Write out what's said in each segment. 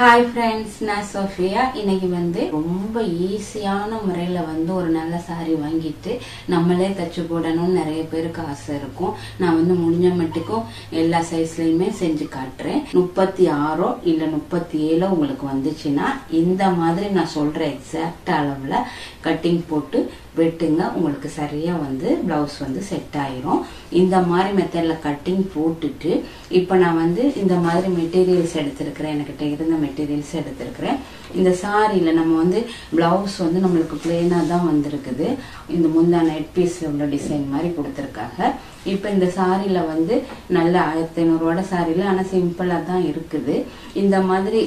hi friends நான் Sofia இன்னைக்கு வந்து ரொம்ப ஈஸியான முறையில் வந்து ஒரு நல்ல saree வாங்கிட்டு நம்மளே தச்சு போடணும்னு நிறைய பேருக்கு ஆசை இருக்கும் நான் வந்து முடிஞ்ச மட்டுக்கும் எல்லா சைஸ்லையுமே செஞ்சு காட்டுறேன் முப்பத்தி ஆறோ இல்லை முப்பத்தி ஏழோ உங்களுக்கு வந்துச்சுன்னா இந்த மாதிரி நான் சொல்ற எக்ஸாக்ட் அளவில் கட்டிங் போட்டு வெட்டுங்க உங்களுக்கு சரியா வந்து பிளவுஸ் வந்து செட் ஆயிரும் இந்த மாதிரி மெத்தட்ல கட்டிங் போட்டுட்டு இப்போ நான் வந்து இந்த மாதிரி மெட்டீரியல்ஸ் எடுத்திருக்கிறேன் என்கிட்ட இருந்த மெட்டீரியல்ஸ் எடுத்திருக்கிறேன் இந்த சாரியில் நம்ம வந்து பிளவுஸ் வந்து நம்மளுக்கு பிளெயினாக தான் வந்திருக்குது இந்த முந்தான ஹெட் பீஸில் உள்ள டிசைன் மாதிரி கொடுத்துருக்காங்க இப்போ இந்த சாரியில் வந்து நல்ல ஆயிரத்தி ஐநூறுவாட சாரியில் ஆனால் சிம்பிளாக தான் இருக்குது இந்த மாதிரி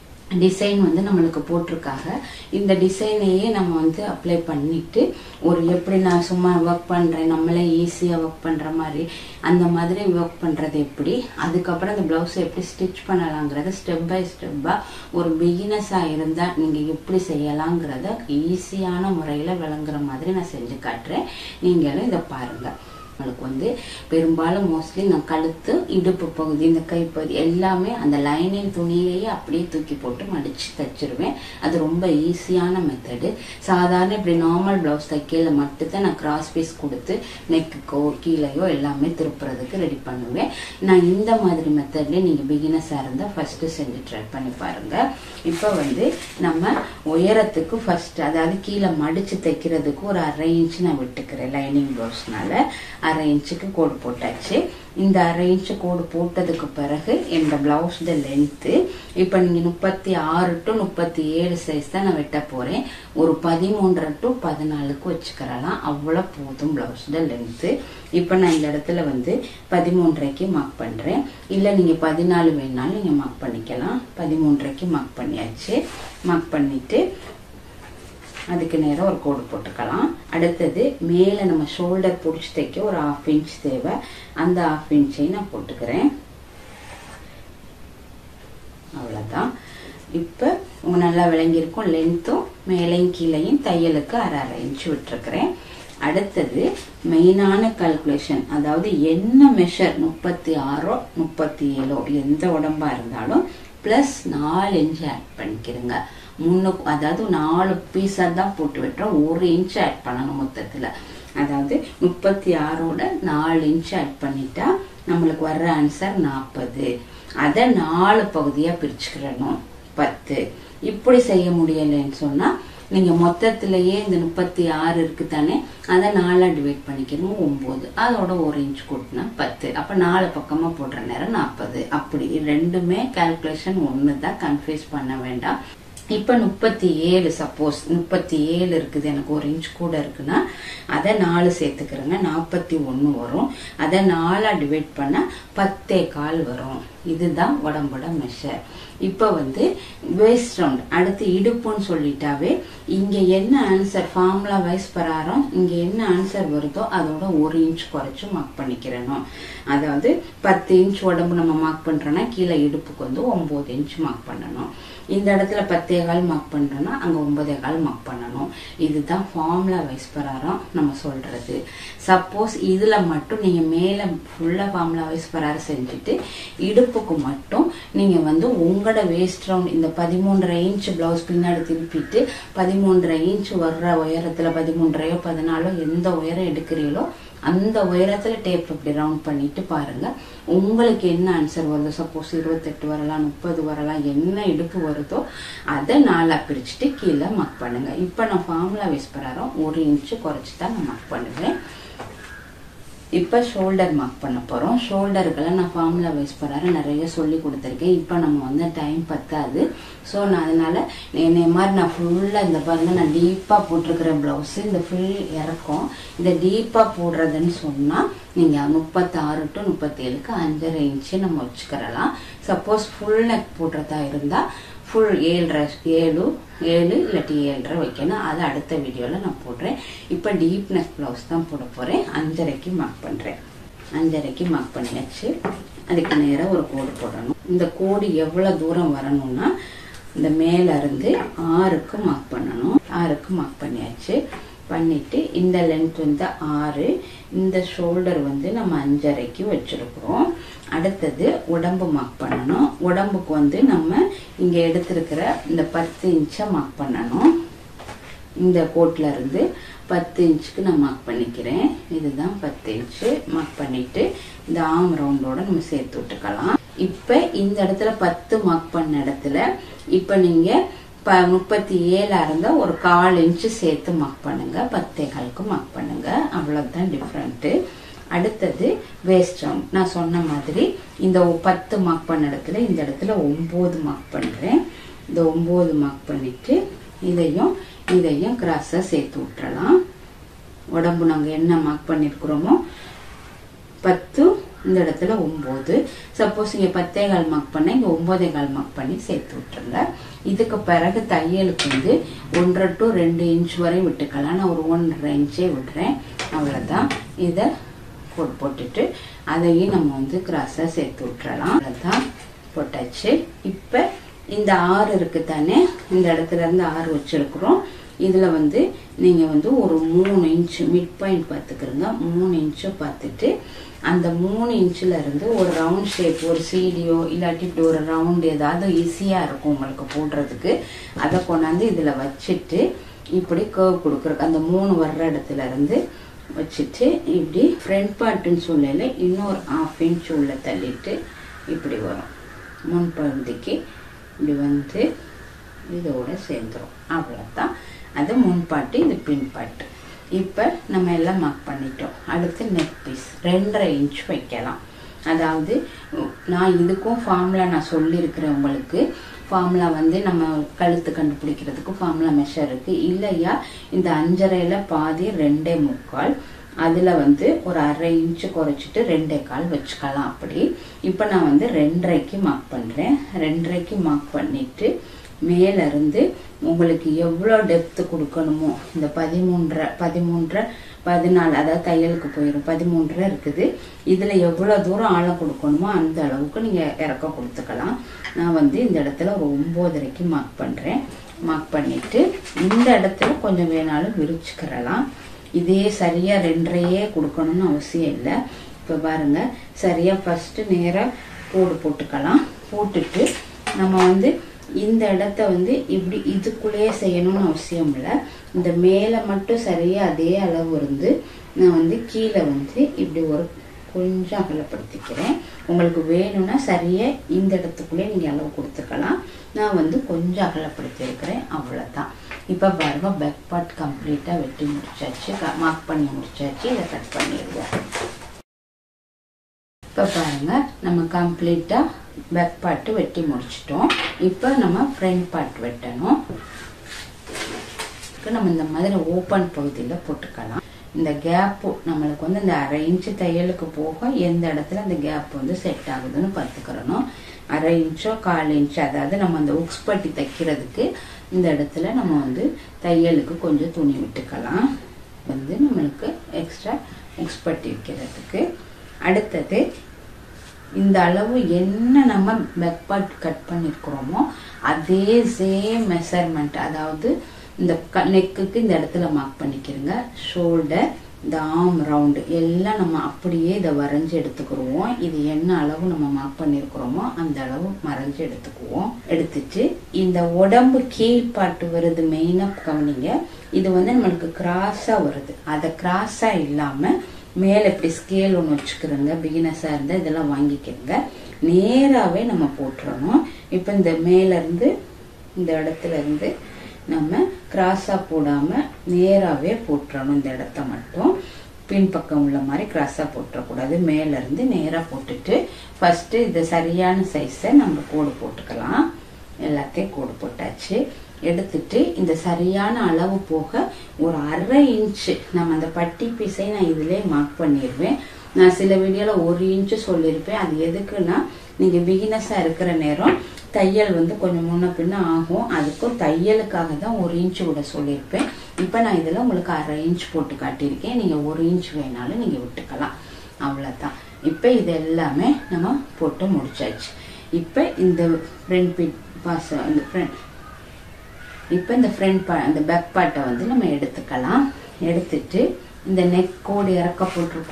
டிசைன் வந்து நம்மளுக்கு போட்டிருக்காங்க இந்த டிசைனையே நம்ம வந்து அப்ளை பண்ணிட்டு ஒரு எப்படி நான் சும்மா ஒர்க் பண்ணுறேன் நம்மளே ஈஸியாக ஒர்க் பண்ணுற மாதிரி அந்த மாதிரி ஒர்க் பண்ணுறது எப்படி அதுக்கப்புறம் அந்த ப்ளவுஸை எப்படி ஸ்டிச் பண்ணலாங்கிறத ஸ்டெப் பை ஸ்டெப்பாக ஒரு பிகினஸாக இருந்தால் நீங்கள் எப்படி செய்யலாங்கிறத ஈஸியான முறையில் விளங்குற மாதிரி நான் செஞ்சு காட்டுறேன் நீங்களும் இதை பாருங்கள் உங்களுக்கு வந்து பெரும்பாலும் மோஸ்ட்லி நான் கழுத்து இடுப்பு பகுதி இந்த கைப்பகுதி எல்லாமே அந்த லைனிங் துணியையே அப்படியே தூக்கி போட்டு மடிச்சு தைச்சிருவேன் அது ரொம்ப ஈஸியான மெத்தடு சாதாரண இப்படி நார்மல் பிளவுஸ் தைக்கையில மட்டும்தான் நான் கிராஸ் பீஸ் கொடுத்து நெக்குக்கோ கீழேயோ எல்லாமே திருப்புறதுக்கு ரெடி பண்ணுவேன் நான் இந்த மாதிரி மெத்தட்லேயே நீங்கள் பிகினஸாக இருந்தால் ஃபஸ்ட்டு செஞ்சு ட்ரை பண்ணி பாருங்க இப்போ வந்து நம்ம உயரத்துக்கு ஃபர்ஸ்ட் அதாவது கீழே மடிச்சு தைக்கிறதுக்கு ஒரு அரை இன்ச் நான் விட்டுக்கிறேன் லைனிங் ப்ளவுஸ்னால அரை இன்ச்சுக்கு கோடு போட்டாச்சு இந்த அரை இன்ச்சு கோடு போட்டதுக்கு பிறகு இந்த பிளவுஸோட லென்த்து இப்போ நீங்கள் முப்பத்தி ஆறு டு முப்பத்தி ஏழு சைஸ் தான் நான் வெட்ட போகிறேன் ஒரு பதிமூன்றரை டு பதினாலுக்கு வச்சுக்கிறலாம் அவ்வளோ போதும் பிளவுஸோட லென்த்து இப்போ நான் இந்த இடத்துல வந்து பதிமூன்றரைக்கு மார்க் பண்ணுறேன் இல்லை நீங்கள் பதினாலு வேணாலும் நீங்கள் மார்க் பண்ணிக்கலாம் பதிமூன்றரைக்கு மார்க் பண்ணியாச்சு மார்க் பண்ணிவிட்டு அதுக்கு நேரம் ஒரு கோடு போட்டுக்கலாம் அடுத்தது மேலே நம்ம ஷோல்டர் பிடிச்சி தைக்க ஒரு ஆஃப் இன்ச் தேவை அந்த ஆஃப் இன்ச்சையும் நான் போட்டுக்கிறேன் அவ்வளோதான் இப்போ உங்க நல்லா விளங்கியிருக்கும் லென்த்தும் மேலையும் கீழையும் தையலுக்கு அரை அரை இன்ச் விட்டுருக்கிறேன் அடுத்தது மெயினான கால்குலேஷன் அதாவது என்ன மெஷர் முப்பத்தி ஆறோ முப்பத்தி ஏழோ எந்த உடம்பா இருந்தாலும் ப்ளஸ் நாலு இன்ச் ஆட் பண்ணிக்கிறேங்க முன்னுக்கு அதாவது நாலு பீஸாக தான் போட்டு விட்டுறோம் ஒரு இன்ச் ஆட் பண்ணணும் மொத்தத்தில் அதாவது முப்பத்தி ஆறோட நாலு இன்ச் ஆட் பண்ணிட்டா நம்மளுக்கு வர்ற ஆன்சர் நாற்பது அதை நாலு பகுதியாக பிரிச்சுக்கிறணும் பத்து இப்படி செய்ய முடியலைன்னு சொன்னால் நீங்கள் மொத்தத்திலேயே இந்த முப்பத்தி ஆறு இருக்கு தானே அதை நாலாக டிவைட் பண்ணிக்கணும் ஒம்பது அதோட ஒரு இன்ச் கூட்டினா பத்து அப்போ நாலு பக்கமாக போடுற நேரம் நாற்பது அப்படி ரெண்டுமே கால்குலேஷன் ஒன்று தான் கன்ஃபியூஸ் பண்ண வேண்டாம் இப்போ முப்பத்தி ஏழு சப்போஸ் முப்பத்தி ஏழு இருக்குது எனக்கு ஒரு இன்ச் கூட இருக்குன்னா அதை நாலு சேர்த்துக்கிறேங்க நாற்பத்தி ஒன்று வரும் அதை நாலாக டிவைட் பண்ணால் பத்தே கால் வரும் இதுதான் உடம்போட மெஷர் இப்போ வந்து வேஸ்ட் ரவுண்ட் அடுத்து இடுப்புன்னு சொல்லிட்டாவே இங்கே என்ன ஆன்சர் ஃபார்முலா வைஸ் பராரம் இங்கே என்ன ஆன்சர் வருதோ அதோட ஒரு இன்ச் குறைச்சி மார்க் பண்ணிக்கிறணும் அதாவது பத்து இன்ச் உடம்பு நம்ம மார்க் பண்ணுறோன்னா கீழே இடுப்புக்கு வந்து ஒம்பது இன்ச் மார்க் பண்ணணும் இந்த இடத்துல பத்தே கால் மார்க் பண்ணுறோன்னா அங்கே ஒன்பதே கால் மார்க் பண்ணணும் இதுதான் ஃபார்முலா வைஸ் பராரம் நம்ம சொல்கிறது சப்போஸ் இதில் மட்டும் நீங்கள் மேலே ஃபுல்லாக ஃபார்முலா வைஸ் பராரம் செஞ்சுட்டு இடுப்புக்கு மட்டும் நீங்கள் வந்து உங்களோட வேஸ்ட் ரவுண்ட் இந்த பதிமூன்றரை இன்ச் ப்ளவுஸ் பின்னாடி திருப்பிட்டு பதிமூன்றரை இன்ச் வர்ற உயரத்தில் பதிமூன்றரையோ பதினாலோ எந்த உயரம் எடுக்கிறீங்களோ அந்த உயரத்தில் டேப் இப்படி ரவுண்ட் பண்ணிட்டு பாருங்க உங்களுக்கு என்ன ஆன்சர் வருதோ சப்போஸ் இருபத்தெட்டு வரலாம் முப்பது வரலாம் என்ன இடுப்பு வருதோ அதை நாலாக பிரிச்சுட்டு கீழே மார்க் பண்ணுங்க இப்போ நான் ஃபார்முலா வைஸ் பிரகாரம் ஒரு இன்ச்சு குறைச்சி தான் நான் மார்க் பண்ணுவேன் இப்போ ஷோல்டர் மார்க் பண்ண போகிறோம் ஷோல்டருக்கெல்லாம் நான் ஃபார்முலா வைஸ் பிரகாரம் நிறைய சொல்லி கொடுத்துருக்கேன் இப்போ நம்ம வந்து டைம் பத்தாது ஸோ நான் அதனால் என்னை மாதிரி நான் ஃபுல்லாக இந்த பாருங்க நான் டீப்பாக போட்டிருக்கிற ப்ளவுஸு இந்த ஃபுல் இறக்கும் இந்த டீப்பாக போடுறதுன்னு சொன்னால் நீங்கள் முப்பத்தாறு டு முப்பத்தேழுக்கு அஞ்சரை இன்ச்சு நம்ம வச்சுக்கிறலாம் சப்போஸ் ஃபுல் நெக் போடுறதா இருந்தால் ஃபுல் ஏழரை ஏழு ஏழு இல்லாட்டி ஏழரை வைக்கணும் அதை அடுத்த வீடியோவில் நான் போடுறேன் இப்போ டீப் நெக் ப்ளவுஸ் தான் போட போகிறேன் அஞ்சரைக்கு மார்க் பண்ணுறேன் அஞ்சரைக்கு மார்க் பண்ணியாச்சு அதுக்கு நேராக ஒரு கோடு போடணும் இந்த கோடு எவ்வளோ தூரம் வரணும்னா இந்த மேல இருந்து ஆறுக்கு மார்க் பண்ணணும் ஆறுக்கு மார்க் பண்ணியாச்சு பண்ணிட்டு இந்த லென்த் வந்து ஆறு இந்த ஷோல்டர் வந்து நம்ம அஞ்சரைக்கு வச்சிருக்கிறோம் அடுத்தது உடம்பு மார்க் பண்ணணும் உடம்புக்கு வந்து நம்ம இங்க எடுத்திருக்கிற இந்த பத்து இன்ச்சை மார்க் பண்ணணும் இந்த கோட்ல இருந்து பத்து இன்ச்சுக்கு நான் மார்க் பண்ணிக்கிறேன் இதுதான் பத்து இன்ச்சு மார்க் பண்ணிட்டு இந்த ஆம் ரவுண்டோட நம்ம சேர்த்து விட்டுக்கலாம் இப்ப இந்த இடத்துல பத்து மார்க் பண்ண இடத்துல இப்ப நீங்க ப முப்பத்தி ஏழா இருந்தா ஒரு கால் இன்ச்சு சேர்த்து மார்க் பண்ணுங்க பத்தே காலுக்கு மார்க் பண்ணுங்க அவ்வளவுதான் டிஃப்ரெண்ட்டு அடுத்தது வேஸ்ட் ரவுண்ட் நான் சொன்ன மாதிரி இந்த பத்து மார்க் பண்ண இடத்துல இந்த இடத்துல ஒன்பது மார்க் பண்றேன் இந்த ஒன்பது மார்க் பண்ணிட்டு இதையும் இதையும் கிராஸா சேர்த்து விட்டுறலாம் உடம்பு நாங்க என்ன மார்க் பண்ணிருக்கிறோமோ பத்து இந்த இடத்துல ஒன்பது சப்போஸ் இங்க பத்தே கால் மார்க் பண்ண இங்க ஒன்பதே கால் மார்க் பண்ணி சேர்த்து விட்டுருங்க இதுக்கு பிறகு தையலுக்கு வந்து ஒன்றரை டு ரெண்டு இன்ச் வரை விட்டுக்கலாம் நான் ஒரு ஒன்றரை இன்ச்சே விடுறேன் அவ்வளவுதான் இதை கோட் போட்டுட்டு அதையும் நம்ம வந்து கிராஸா சேர்த்து விட்டுறலாம் அவ்வளவுதான் போட்டாச்சு இப்ப இந்த ஆறு இருக்கு தானே இந்த இடத்துல இருந்து ஆறு வச்சிருக்கிறோம் இதுல வந்து நீங்க வந்து ஒரு மூணு இன்ச் மிட் பாயிண்ட் பார்த்துக்கிறங்க மூணு இன்ச்சு பார்த்துட்டு அந்த மூணு இன்ச்சில் இருந்து ஒரு ரவுண்ட் ஷேப் ஒரு சீடியோ இல்லாட்டி இப்படி ஒரு ரவுண்ட் ஏதாவது ஈஸியாக இருக்கும் உங்களுக்கு போடுறதுக்கு அதை கொண்டாந்து இதில் வச்சுட்டு இப்படி கர்வ் கொடுக்குறக்கு அந்த மூணு வர்ற இடத்துல இருந்து வச்சுட்டு இப்படி ஃப்ரண்ட் பார்ட்டுன்னு சொல்லல இன்னொரு ஆஃப் இன்ச் உள்ள தள்ளிட்டு இப்படி வரும் முன் பகுதிக்கு இப்படி வந்து இதோட சேர்ந்துரும் அவ்வளோதான் அது முன் பாட்டு இது பின் பாட்டு இப்போ நம்ம எல்லாம் மார்க் பண்ணிட்டோம் அடுத்து நெக் பீஸ் ரெண்டரை இன்ச் வைக்கலாம் அதாவது நான் இதுக்கும் ஃபார்முலா நான் சொல்லியிருக்கிறேன் உங்களுக்கு ஃபார்முலா வந்து நம்ம கழுத்து கண்டுபிடிக்கிறதுக்கு ஃபார்முலா மெஷர் இருக்கு இல்லையா இந்த அஞ்சரையில பாதி ரெண்டே முக்கால் அதுல வந்து ஒரு அரை இன்ச்சு குறைச்சிட்டு ரெண்டே கால் வச்சுக்கலாம் அப்படி இப்போ நான் வந்து ரெண்டரைக்கு மார்க் பண்றேன் ரெண்டரைக்கு மார்க் பண்ணிட்டு மேல இருந்து உங்களுக்கு எவ்வளோ டெப்த் கொடுக்கணுமோ இந்த பதிமூன்றரை பதிமூன்றரை பதினாலு அதாவது தையலுக்கு போயிடும் பதிமூன்றரை இருக்குது இதுல எவ்வளவு தூரம் ஆழம் கொடுக்கணுமோ அந்த அளவுக்கு நீங்க இறக்கம் கொடுத்துக்கலாம் நான் வந்து இந்த இடத்துல ஒரு ஒன்பதரைக்கு மார்க் பண்றேன் மார்க் பண்ணிட்டு இந்த இடத்துல கொஞ்சம் வேணாலும் விரிச்சுக்கிறலாம் இதே சரியா ரெண்டரையே கொடுக்கணும்னு அவசியம் இல்லை இப்ப பாருங்க சரியா ஃபர்ஸ்ட் நேரா கோடு போட்டுக்கலாம் போட்டுட்டு நம்ம வந்து இந்த இடத்த வந்து இப்படி இதுக்குள்ளேயே செய்யணும்னு அவசியம் இல்லை இந்த மேலே மட்டும் சரியா அதே அளவு இருந்து நான் வந்து கீழே வந்து இப்படி ஒரு கொஞ்சம் அகலப்படுத்திக்கிறேன் உங்களுக்கு வேணும்னா சரியா இந்த இடத்துக்குள்ளே நீங்க அளவு கொடுத்துக்கலாம் நான் வந்து கொஞ்சம் அகலப்படுத்தியிருக்கிறேன் அவ்வளவுதான் இப்போ பாருங்க பேக் பார்ட் கம்ப்ளீட்டா வெட்டி முடிச்சாச்சு மார்க் பண்ணி முடிச்சாச்சு இதை கட் பண்ணிடுவோம் இப்போ பாருங்க நம்ம கம்ப்ளீட்டா பேக் பார்ட் வெட்டி முடிச்சிட்டோம் இப்போ நம்ம ஃப்ரண்ட் பார்ட் வெட்டணும் நம்ம இந்த மாதிரி ஓப்பன் பகுதியில் போட்டுக்கலாம் இந்த கேப்பு நம்மளுக்கு வந்து இந்த அரை இன்ச்சு தையலுக்கு போக எந்த இடத்துல அந்த கேப் வந்து செட் ஆகுதுன்னு பார்த்துக்கிறணும் அரை இன்ச்சோ கால் இன்ச் அதாவது நம்ம அந்த உக்ஸ் பட்டி தைக்கிறதுக்கு இந்த இடத்துல நம்ம வந்து தையலுக்கு கொஞ்சம் துணி விட்டுக்கலாம் வந்து நம்மளுக்கு எக்ஸ்ட்ரா உக்ஸ் பட்டி வைக்கிறதுக்கு அடுத்தது இந்த அளவு என்ன நம்ம பேக் பார்ட் கட் பண்ணிருக்கிறோமோ அதே சேம் மெஷர்மெண்ட் அதாவது இந்த நெக்குக்கு இந்த இடத்துல மார்க் பண்ணிக்கிறங்க ஷோல்டர் இந்த ஆம் ரவுண்டு எல்லாம் நம்ம அப்படியே இதை வரைஞ்சி எடுத்துக்கிடுவோம் இது என்ன அளவு நம்ம மார்க் பண்ணியிருக்கிறோமோ அந்த அளவு மறைஞ்சு எடுத்துக்குவோம் எடுத்துட்டு இந்த உடம்பு கீழ்பாட்டு வருது மெயினாக கவனிங்க இது வந்து நம்மளுக்கு கிராஸா வருது அதை கிராஸா இல்லாம மேல இப்படி ஸ்கேல் ஒன்று வச்சுக்கிறோங்க பிகினஸாக இருந்தால் இதெல்லாம் வாங்கிக்கிறோங்க நேராகவே நம்ம போட்டுறணும் இப்போ இந்த மேலேருந்து இந்த இடத்துல இருந்து நம்ம கிராஸாக போடாமல் நேராகவே போட்டுறணும் இந்த இடத்த மட்டும் பின்பக்கம் உள்ள மாதிரி கிராஸாக போட்டுறக்கூடாது மேலேருந்து நேராக போட்டுட்டு ஃபஸ்ட்டு இது சரியான சைஸை நம்ம கோடு போட்டுக்கலாம் எல்லாத்தையும் கோடு போட்டாச்சு எடுத்துட்டு இந்த சரியான அளவு போக ஒரு அரை இன்ச்சு நம்ம அந்த பட்டி பீஸை நான் இதிலே மார்க் பண்ணிடுவேன் நான் சில வீடியோவில் ஒரு இன்ச்சு சொல்லியிருப்பேன் அது எதுக்குன்னா நீங்கள் பிகினஸாக இருக்கிற நேரம் தையல் வந்து கொஞ்சம் முன்ன பின்ன ஆகும் அதுக்கும் தையலுக்காக தான் ஒரு இன்ச்சு விட சொல்லியிருப்பேன் இப்போ நான் இதில் உங்களுக்கு அரை இன்ச் போட்டு காட்டியிருக்கேன் நீங்கள் ஒரு இன்ச் வேணாலும் நீங்கள் விட்டுக்கலாம் அவ்வளோதான் இப்போ இது எல்லாமே நம்ம போட்டு முடிச்சாச்சு இப்போ இந்த ஃப்ரண்ட் பிட் பாஸ் இந்த ஃப்ரண்ட் இப்போ இந்த ஃப்ரண்ட் பா அந்த பேக் பார்ட்டை வந்து நம்ம எடுத்துக்கலாம் எடுத்துட்டு இந்த நெக் கோடு இறக்க போட்டிருக்கோம்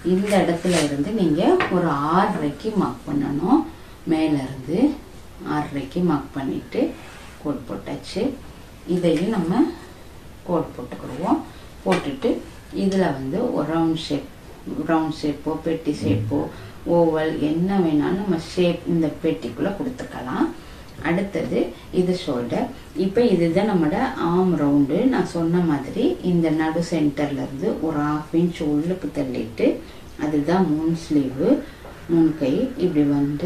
இந்த இடத்துல இருந்து நீங்கள் ஒரு ஆறரைக்கு மார்க் பண்ணணும் மேல இருந்து ஆறரைக்கு மார்க் பண்ணிட்டு கோட் போட்டாச்சு இதையும் நம்ம கோட் போட்டுக்கிடுவோம் போட்டுட்டு இதில் வந்து ஒரு ரவுண்ட் ஷேப் ரவுண்ட் ஷேப்போ பெட்டி ஷேப்போ ஓவல் என்ன வேணாலும் நம்ம ஷேப் இந்த பெட்டிக்குள்ளே கொடுத்துக்கலாம் அடுத்தது இது ஷோல்டர் இப்போ இதுதான் நம்மளோட ஆம் ரவுண்டு நான் சொன்ன மாதிரி இந்த நடு சென்டர்ல இருந்து ஒரு ஹாஃப் இன்ச் உள்ளுக்கு தள்ளிட்டு அதுதான் மூணு ஸ்லீவு மூணு கை இப்படி வந்து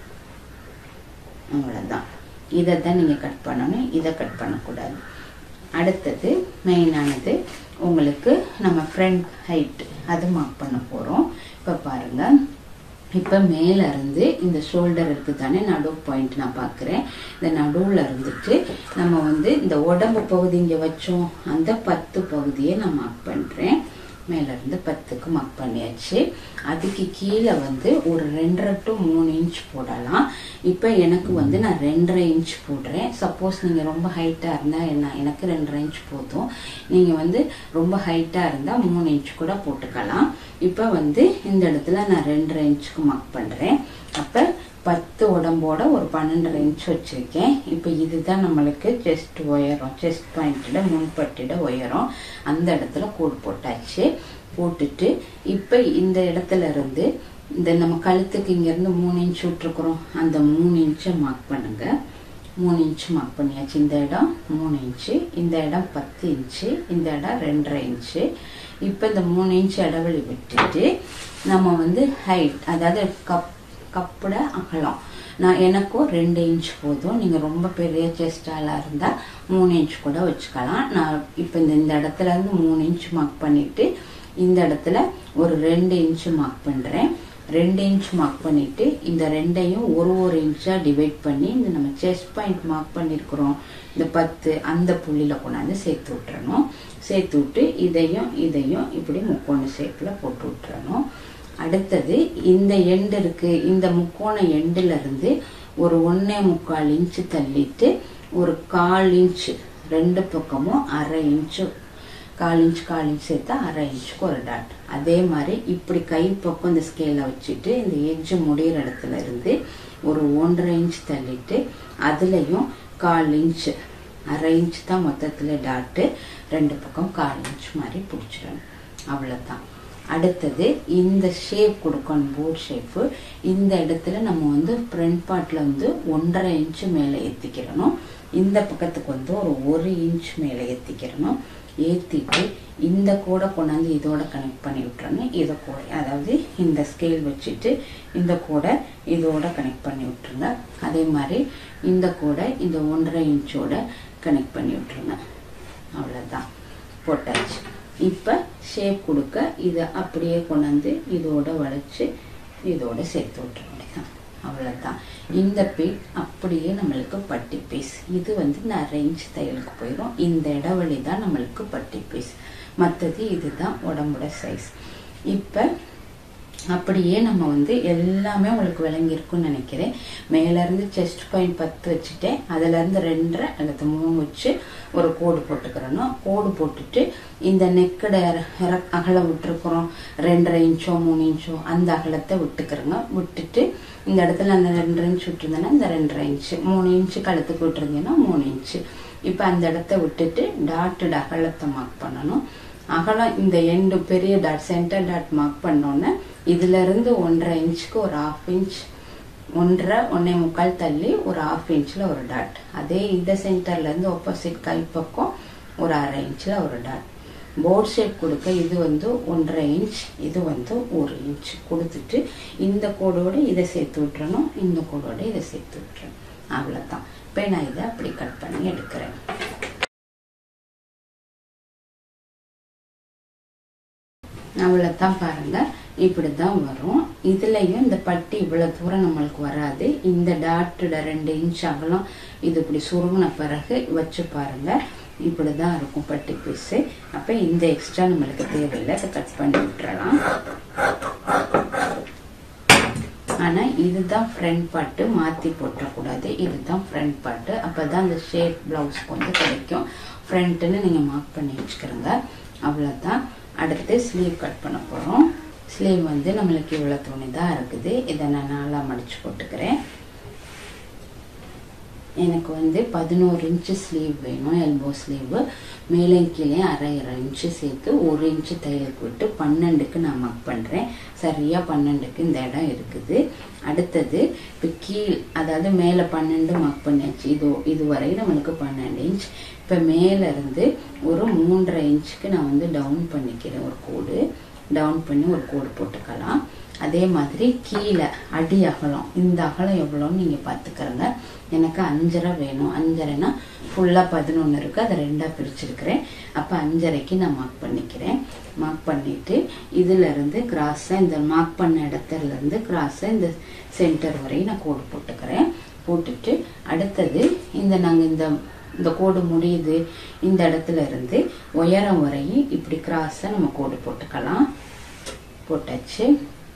அவ்வளோதான் இதை தான் நீங்கள் கட் பண்ணணும் இதை கட் பண்ணக்கூடாது அடுத்தது மெயினானது உங்களுக்கு நம்ம ஃப்ரண்ட் ஹைட் அது மார்க் பண்ண போகிறோம் இப்போ பாருங்கள் இப்போ மேலே இருந்து இந்த ஷோல்டர் இருக்குது தானே நடு பாயிண்ட் நான் பார்க்குறேன் இந்த நடுவில் இருந்துட்டு நம்ம வந்து இந்த உடம்பு பகுதி இங்கே வச்சோம் அந்த பத்து பகுதியை நான் மார்க் பண்ணுறேன் மேலேருந்து பத்துக்கு மார்க் பண்ணியாச்சு அதுக்கு கீழே வந்து ஒரு ரெண்டரை டு மூணு இன்ச் போடலாம் இப்போ எனக்கு வந்து நான் ரெண்டரை இன்ச் போடுறேன் சப்போஸ் நீங்கள் ரொம்ப ஹைட்டாக இருந்தால் என்ன எனக்கு ரெண்டரை இன்ச் போதும் நீங்கள் வந்து ரொம்ப ஹைட்டாக இருந்தால் மூணு இன்ச் கூட போட்டுக்கலாம் இப்போ வந்து இந்த இடத்துல நான் ரெண்டரை இன்ச்சுக்கு மார்க் பண்ணுறேன் அப்போ பத்து உடம்போட ஒரு பன்னெண்டரை இன்ச் வச்சுருக்கேன் இப்போ இதுதான் நம்மளுக்கு செஸ்ட் உயரம் செஸ்ட் பாயிண்ட்டிட முன்பட்டிட உயரம் அந்த இடத்துல கோடு போட்டாச்சு போட்டுட்டு இப்போ இந்த இடத்துல இருந்து இந்த நம்ம கழுத்துக்கு இங்கேருந்து மூணு இன்ச் விட்டுருக்குறோம் அந்த மூணு இன்ச்சை மார்க் பண்ணுங்க மூணு இன்ச் மார்க் பண்ணியாச்சு இந்த இடம் மூணு இன்ச்சு இந்த இடம் பத்து இன்ச்சு இந்த இடம் ரெண்டரை இன்ச்சு இப்போ இந்த மூணு இன்ச் இடைவெளி விட்டுட்டு நம்ம வந்து ஹைட் அதாவது கப் கப்போட அகலம் நான் எனக்கும் ரெண்டு இன்ச் போதும் நீங்கள் ரொம்ப பெரிய செஸ்டாலாக இருந்தால் மூணு இன்ச் கூட வச்சுக்கலாம் நான் இப்போ இந்த இந்த இடத்துல இருந்து மூணு இன்ச் மார்க் பண்ணிட்டு இந்த இடத்துல ஒரு ரெண்டு இன்ச் மார்க் பண்ணுறேன் ரெண்டு இன்ச் மார்க் பண்ணிட்டு இந்த ரெண்டையும் ஒரு ஒரு இன்ச்சாக டிவைட் பண்ணி இந்த நம்ம செஸ்ட் பாயிண்ட் மார்க் பண்ணியிருக்கிறோம் இந்த பத்து அந்த புள்ளியில் கொண்டாந்து சேர்த்து விட்டுறணும் சேர்த்து விட்டு இதையும் இதையும் இப்படி முக்கோண ஷேப்பில் போட்டு விட்டுறணும் அடுத்தது இந்த எண்டு இருக்கு இந்த முக்கோண எண்டுல இருந்து ஒரு ஒன்னே முக்கால் இன்ச்சு தள்ளிட்டு ஒரு கால் இன்ச்சு ரெண்டு பக்கமும் அரை இன்ச்சு கால் இன்ச் கால் இன்ச் சேர்த்தா அரை இன்ச்சுக்கு ஒரு டாட் அதே மாதிரி இப்படி கை பக்கம் இந்த ஸ்கேலை வச்சுட்டு இந்த எட்ஜு முடிகிற இடத்துல இருந்து ஒரு ஒன்றரை இன்ச் தள்ளிட்டு அதுலேயும் கால் இன்ச்சு அரை இன்ச் தான் மொத்தத்தில் டாட்டு ரெண்டு பக்கம் கால் இன்ச் மாதிரி பிடிச்சிடணும் அவ்வளோதான் அடுத்தது இந்த ஷேப் கொடுக்கணும் போர்ட் ஷேப்பு இந்த இடத்துல நம்ம வந்து ஃப்ரண்ட் பார்ட்டில் வந்து ஒன்றரை இன்ச்சு மேலே ஏற்றிக்கிறணும் இந்த பக்கத்துக்கு வந்து ஒரு ஒரு இன்ச் மேலே ஏற்றிக்கிறணும் ஏற்றிட்டு இந்த கூடை கொண்டாந்து இதோட கனெக்ட் பண்ணி விட்டுறணும் இதை கூட அதாவது இந்த ஸ்கேல் வச்சுட்டு இந்த கூடை இதோட கனெக்ட் பண்ணி விட்டுருங்க அதே மாதிரி இந்த கூடை இந்த ஒன்றரை இன்ச்சோட கனெக்ட் பண்ணி விட்டுருங்க அவ்வளோதான் போட்டாச்சு இப்போ ஷேப் கொடுக்க இதை அப்படியே கொண்டாந்து இதோட வளைச்சு இதோட சேர்த்து விட்டுற வேண்டியதான் அவ்வளோதான் இந்த பீட் அப்படியே நம்மளுக்கு பட்டி பீஸ் இது வந்து நான் ரேஞ்ச் தையலுக்கு போயிடும் இந்த இடைவெளி தான் நம்மளுக்கு பட்டி பீஸ் மற்றது இதுதான் உடம்போட சைஸ் இப்போ அப்படியே நம்ம வந்து எல்லாமே உங்களுக்கு விளங்கியிருக்கும்னு நினைக்கிறேன் மேலேருந்து செஸ்ட் பாயிண்ட் பத்து வச்சுட்டேன் அதுலேருந்து ரெண்டரை அல்லது மூணு வச்சு ஒரு கோடு போட்டுக்கிறணும் கோடு போட்டுட்டு இந்த நெக்கடை அகலம் விட்டுருக்குறோம் ரெண்டரை இன்ச்சோ மூணு இன்ச்சோ அந்த அகலத்தை விட்டுக்கிறோங்க விட்டுட்டு இந்த இடத்துல அந்த ரெண்டரை இன்ச் விட்டுருந்தேன்னா இந்த ரெண்டரை இன்ச்சு மூணு இன்ச்சு கழுத்துக்கு விட்டுருந்தீங்கன்னா மூணு இன்ச்சு இப்போ அந்த இடத்த விட்டுட்டு டாட்டட் அகலத்தை மார்க் பண்ணணும் அகலம் இந்த எண்டு பெரிய டாட் சென்டர் டாட் மார்க் பண்ணோன்னே இதுல இருந்து ஒன்றரை இன்ச்சுக்கு ஒரு ஹாஃப் இன்ச் ஒன்றரை ஒன்னே முக்கால் தள்ளி ஒரு ஹாஃப் இன்ச்சில் ஒரு டாட் அதே இந்த சென்டர்ல இருந்து ஆப்போசிட் கை பக்கம் ஒரு அரை இன்ச்சில் ஒரு டாட் போர்ட் ஷேப் கொடுக்க இது வந்து ஒன்றரை இன்ச் இது வந்து ஒரு இன்ச் கொடுத்துட்டு இந்த கோடோட இதை சேர்த்து விட்டுறணும் இந்த கோடோட இதை சேர்த்து விட்டுறணும் அவ்வளோதான் இப்போ நான் இதை அப்படி கட் பண்ணி எடுக்கிறேன் அவ்வளோதான் பாருங்க இப்படி தான் வரும் இதுலயும் இந்த பட்டி இவ்வளவு தூரம் நம்மளுக்கு வராது இந்த டாட்டோட ரெண்டு இன்ச் அகலம் இது இப்படி சுருங்கின பிறகு வச்சு பாருங்க இப்படிதான் இருக்கும் பட்டி பீஸு அப்ப இந்த எக்ஸ்ட்ரா நம்மளுக்கு தேவையில்லை அதை கட் பண்ணி விட்டுறலாம் ஆனா இதுதான் ஃப்ரண்ட் பாட்டு மாத்தி போட்டக்கூடாது இதுதான் ஃப்ரண்ட் பாட்டு அப்பதான் அந்த ஷேப் பிளவுஸ்க்கு வந்து கிடைக்கும் ஃப்ரண்ட்னு நீங்க மார்க் பண்ணி வச்சுக்கிறோங்க அவ்வளவுதான் அடுத்து ஸ்லீவ் கட் பண்ண போறோம் ஸ்லீவ் வந்து நம்மளுக்கு இவ்வளோ துணி தான் இருக்குது இதை நான் நாளாக மடித்து போட்டுக்கிறேன் எனக்கு வந்து பதினோரு இன்ச்சு ஸ்லீவ் வேணும் எல்போ ஸ்லீவு மேலே கீழே அரை அரை இன்ச்சு சேர்த்து ஒரு இன்ச்சு தையலுக்கு விட்டு பன்னெண்டுக்கு நான் மக் பண்ணுறேன் சரியாக பன்னெண்டுக்கு இந்த இடம் இருக்குது அடுத்தது இப்போ கீழ் அதாவது மேலே பன்னெண்டு மக் பண்ணியாச்சு இது இதுவரை நம்மளுக்கு பன்னெண்டு இன்ச் இப்போ மேலே இருந்து ஒரு மூன்றரை இன்ச்சுக்கு நான் வந்து டவுன் பண்ணிக்கிறேன் ஒரு கோடு டவுன் பண்ணி ஒரு கோடு போட்டுக்கலாம் அதே மாதிரி கீழே அடி அகலம் இந்த அகலம் எவ்வளோன்னு நீங்கள் பார்த்துக்கிறங்க எனக்கு அஞ்சரை வேணும் அஞ்சரைனா ஃபுல்லாக பதினொன்று இருக்குது அதை ரெண்டாக பிரிச்சிருக்கிறேன் அப்போ அஞ்சரைக்கு நான் மார்க் பண்ணிக்கிறேன் மார்க் பண்ணிவிட்டு இதிலேருந்து கிராஸாக இந்த மார்க் பண்ண இடத்துலேருந்து கிராஸாக இந்த சென்டர் வரையும் நான் கோடு போட்டுக்கிறேன் போட்டுட்டு அடுத்தது இந்த நாங்கள் இந்த இந்த கோடு முடியுது இந்த இடத்துல இருந்து உயரம் வரையும் இப்படி கிராஸாக நம்ம கோடு போட்டுக்கலாம் போட்டாச்சு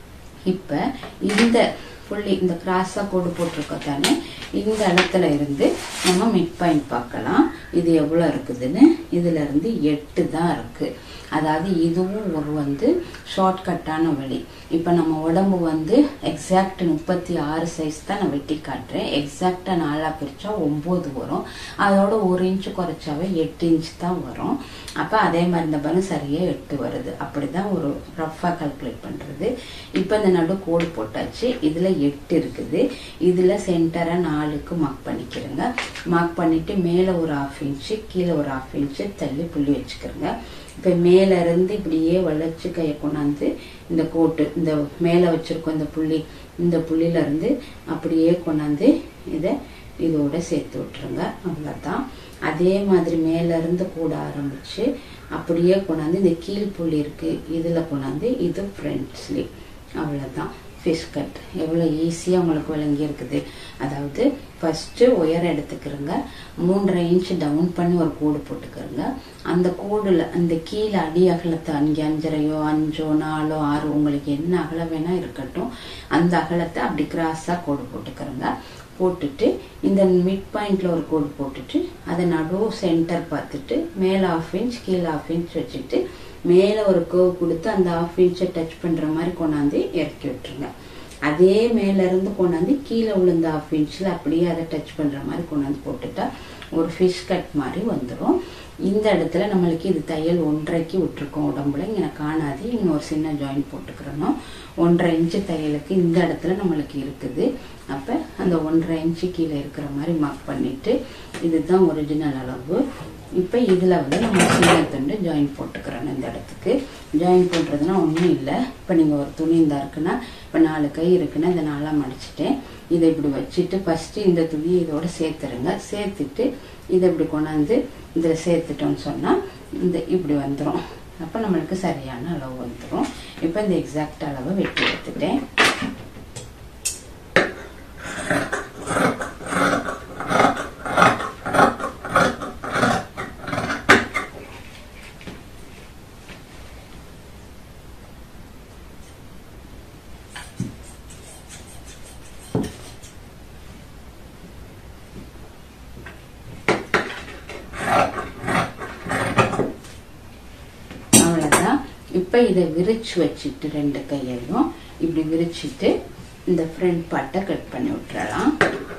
இப்போ இந்த புள்ளி இந்த கிராஸாக கோடு போட்டிருக்கோம் தானே இந்த இடத்துல இருந்து நம்ம மிட் பாயிண்ட் பார்க்கலாம் இது எவ்வளோ இருக்குதுன்னு இதுல இருந்து எட்டு தான் இருக்குது அதாவது இதுவும் ஒரு வந்து ஷார்ட்கட்டான வழி இப்போ நம்ம உடம்பு வந்து எக்ஸாக்ட் முப்பத்தி ஆறு சைஸ் தான் நான் வெட்டி காட்டுறேன் எக்ஸாக்டாக நாலாக பிரித்தா ஒம்பது வரும் அதோட ஒரு இன்ச்சு குறைச்சாவே எட்டு இன்ச் தான் வரும் அப்போ அதே மாதிரி இந்த பலன் சரியாக எட்டு வருது அப்படி தான் ஒரு ரஃபாக கால்குலேட் பண்ணுறது இப்போ இந்த நடு கோடு போட்டாச்சு இதில் எட்டு இருக்குது இதில் சென்டரை நாலுக்கு மார்க் பண்ணிக்கிறேங்க மார்க் பண்ணிவிட்டு மேலே ஒரு ஆஃப் இன்ச்சு கீழே ஒரு ஆஃப் இன்ச்சு தள்ளி புள்ளி வச்சுக்கிறேங்க இப்போ மேலே இருந்து இப்படியே வளைச்சு கையை கொண்டாந்து இந்த கோட்டு இந்த மேலே வச்சிருக்கோம் இந்த புள்ளி இந்த புள்ளியில இருந்து அப்படியே கொண்டாந்து இதை இதோட சேர்த்து விட்டுருங்க அவ்வளோதான் அதே மாதிரி மேல இருந்து கூட ஆரம்பிச்சு அப்படியே கொண்டாந்து இந்த கீழ் புள்ளி இருக்கு இதில் கொண்டாந்து இது ஃப்ரண்ட் ஸ்லீவ் அவ்வளோதான் ஃபிஷ் கட் எவ்வளோ ஈஸியாக உங்களுக்கு விளங்கி இருக்குது அதாவது ஃபஸ்ட்டு உயரம் எடுத்துக்கிறோங்க மூன்றரை இன்ச் டவுன் பண்ணி ஒரு கோடு போட்டுக்கிறோங்க அந்த கோடில் அந்த கீழே அடி அகலத்தை அங்கே அஞ்சரையோ அஞ்சோ நாலோ ஆறு உங்களுக்கு என்ன அகலம் வேணால் இருக்கட்டும் அந்த அகலத்தை அப்படி கிராஸாக கோடு போட்டுக்கிறோங்க போட்டுட்டு இந்த மிட் பாயிண்ட்ல ஒரு கோடு போட்டுட்டு அதை நடு சென்டர் பார்த்துட்டு மேலே ஆஃப் இன்ச் கீழே ஆஃப் இன்ச் வச்சுட்டு மேலே ஒரு கர்வ் கொடுத்து அந்த ஆஃப் இன்ச்சை டச் பண்ணுற மாதிரி கொண்டாந்து இறக்கி விட்டுருங்க அதே மேல இருந்து கொண்டாந்து கீழே விழுந்த ஆஃப் இன்ச்சில் அப்படியே அதை டச் பண்ணுற மாதிரி கொண்டாந்து போட்டுட்டா ஒரு ஃபிஷ் கட் மாதிரி வந்துடும் இந்த இடத்துல நம்மளுக்கு இது தையல் ஒன்றரைக்கு விட்டுருக்கோம் உடம்புல இங்கே காணாது இன்னொரு சின்ன ஜாயின் போட்டுக்கிறணும் ஒன்றரை இன்ச்சு தையலுக்கு இந்த இடத்துல நம்மளுக்கு இருக்குது அப்போ அந்த ஒன்றரை இன்ச்சு கீழே இருக்கிற மாதிரி மார்க் பண்ணிட்டு இதுதான் ஒரிஜினல் அளவு இப்போ இதில் வந்து நம்ம சின்ன துண்டு ஜாயின் போட்டுக்கிறோம் இந்த இடத்துக்கு ஜாயின் பண்ணுறதுனா ஒன்றும் இல்லை இப்போ நீங்கள் ஒரு துணி இந்த இருக்குன்னா இப்போ நாலு கை இருக்குன்னா இதை நாளாக மடிச்சிட்டேன் இதை இப்படி வச்சுட்டு ஃபஸ்ட்டு இந்த துணியை இதோட சேர்த்துருங்க சேர்த்துட்டு இதை இப்படி கொண்டாந்து இதில் சேர்த்துட்டோம்னு சொன்னால் இந்த இப்படி வந்துடும் அப்போ நம்மளுக்கு சரியான அளவு வந்துடும் இப்போ இந்த எக்ஸாக்ட் அளவை வெட்டி எடுத்துட்டேன் அவ்வளோதான் இப்போ இதை விரிச்சு வச்சுட்டு ரெண்டு கையையும் இப்படி விரிச்சிட்டு இந்த ஃப்ரண்ட் பார்ட்டை கட் பண்ணி விட்டுறலாம்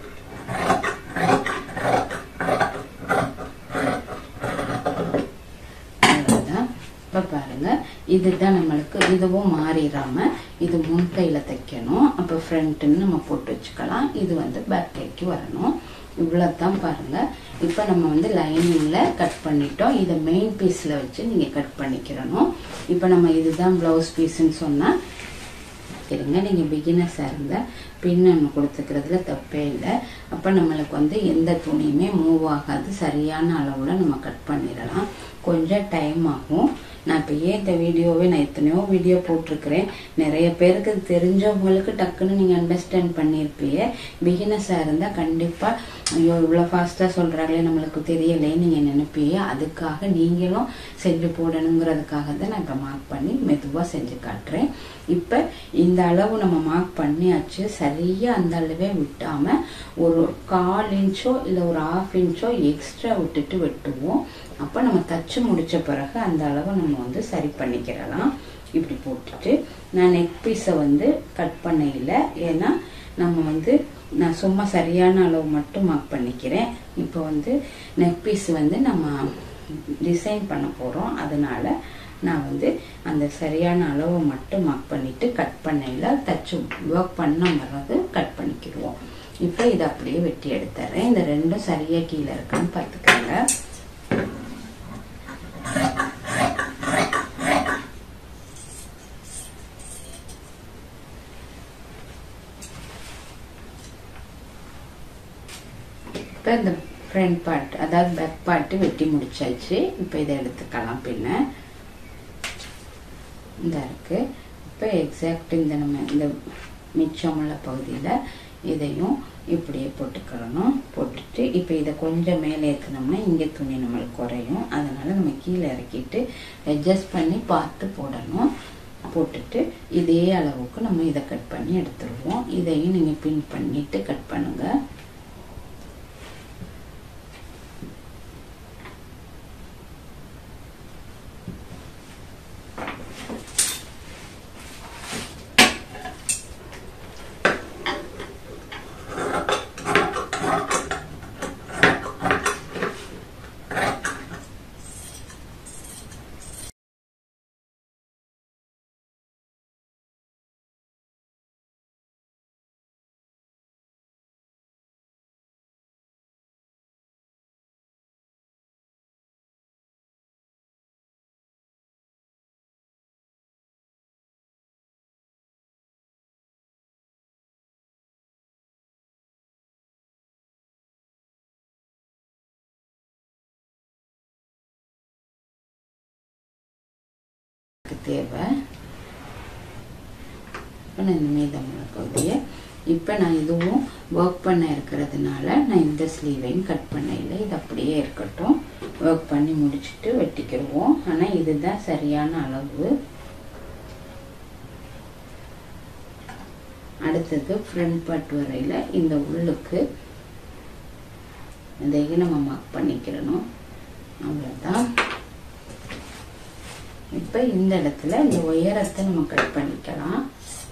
அவ்வளோதான் இப்போ பாருங்க இதுதான் நம்மளுக்கு இதுவும் மாறிடாம இது முன் கையில் தைக்கணும் அப்போ ஃப்ரண்ட்டுன்னு நம்ம போட்டு வச்சுக்கலாம் இது வந்து பேக் கைக்கு வரணும் இவ்வளோதான் பாருங்க இப்போ நம்ம வந்து லைனிங்கில் கட் பண்ணிட்டோம் இதை மெயின் பீஸில் வச்சு நீங்கள் கட் பண்ணிக்கிறணும் இப்போ நம்ம இதுதான் ப்ளவுஸ் பீஸ்ன்னு சொன்னால் இருங்க நீங்கள் பிகினர்ஸாக இருந்தால் பின் ஒன்று கொடுத்துக்கிறதுல தப்பே இல்லை அப்போ நம்மளுக்கு வந்து எந்த துணியுமே மூவ் ஆகாது சரியான அளவில் நம்ம கட் பண்ணிடலாம் கொஞ்சம் டைம் ஆகும் நான் இப்போ ஏன் இந்த வீடியோவே நான் எத்தனையோ வீடியோ போட்டிருக்கிறேன் நிறைய பேருக்கு இது தெரிஞ்சவங்களுக்கு டக்குன்னு நீங்கள் அண்டர்ஸ்டாண்ட் பண்ணியிருப்பீங்க பிகினஸாக இருந்தால் கண்டிப்பாக ஐயோ இவ்வளோ ஃபாஸ்ட்டாக சொல்கிறாங்களே நம்மளுக்கு தெரியலையே நீங்கள் நினைப்பீங்க அதுக்காக நீங்களும் செஞ்சு போடணுங்கிறதுக்காக தான் நான் இப்போ மார்க் பண்ணி மெதுவாக செஞ்சு காட்டுறேன் இப்போ இந்த அளவு நம்ம மார்க் பண்ணியாச்சு சரியாக அந்த அளவே விட்டாமல் ஒரு கால் இன்ச்சோ இல்லை ஒரு ஆஃப் இன்ச்சோ எக்ஸ்ட்ரா விட்டுட்டு வெட்டுவோம் அப்போ நம்ம தச்சு முடிச்ச பிறகு அந்த அளவை நம்ம வந்து சரி பண்ணிக்கிறலாம் இப்படி போட்டுட்டு நான் நெக் பீஸை வந்து கட் பண்ண இல்லை ஏன்னா நம்ம வந்து நான் சும்மா சரியான அளவு மட்டும் மார்க் பண்ணிக்கிறேன் இப்போ வந்து நெக் பீஸ் வந்து நம்ம டிசைன் பண்ண போகிறோம் அதனால நான் வந்து அந்த சரியான அளவை மட்டும் மார்க் பண்ணிட்டு கட் பண்ணையில் தச்சு ஒர்க் பண்ண பிறகு கட் பண்ணிக்கிடுவோம் இப்போ இதை அப்படியே வெட்டி எடுத்துறேன் இந்த ரெண்டும் சரியாக கீழே இருக்கான்னு பார்த்துக்கோங்க இப்போ இந்த ஃப்ரண்ட் பார்ட் அதாவது பேக் பார்ட்டு வெட்டி முடிச்சாச்சு இப்போ இதை எடுத்துக்கலாம் பின்ன இந்த இருக்கு இப்போ எக்ஸாக்ட் இந்த நம்ம இந்த மிச்சமுள்ள பகுதியில் இதையும் இப்படியே போட்டுக்கிறணும் போட்டுட்டு இப்போ இதை கொஞ்சம் மேலே ஏற்றினோம்னா இங்கே துணி நம்மளுக்கு குறையும் அதனால் நம்ம கீழே இறக்கிட்டு அட்ஜஸ்ட் பண்ணி பார்த்து போடணும் போட்டுட்டு இதே அளவுக்கு நம்ம இதை கட் பண்ணி எடுத்துருவோம் இதையும் நீங்கள் பின் பண்ணிட்டு கட் பண்ணுங்கள் தேவை இப்போ நான் இந்த மீதமுள்ள பகுதியை இப்போ நான் இதுவும் ஒர்க் பண்ண இருக்கிறதுனால நான் இந்த ஸ்லீவையும் கட் பண்ணல இது அப்படியே இருக்கட்டும் ஒர்க் பண்ணி முடிச்சுட்டு வெட்டிக்கிடுவோம் ஆனால் இதுதான் சரியான அளவு அடுத்தது ஃப்ரண்ட் பார்ட் வரையில் இந்த உள்ளுக்கு இதையும் நம்ம மார்க் பண்ணிக்கிறணும் அவ்வளோதான் இப்போ இந்த இடத்துல இந்த உயரத்தை நம்ம கட் பண்ணிக்கலாம்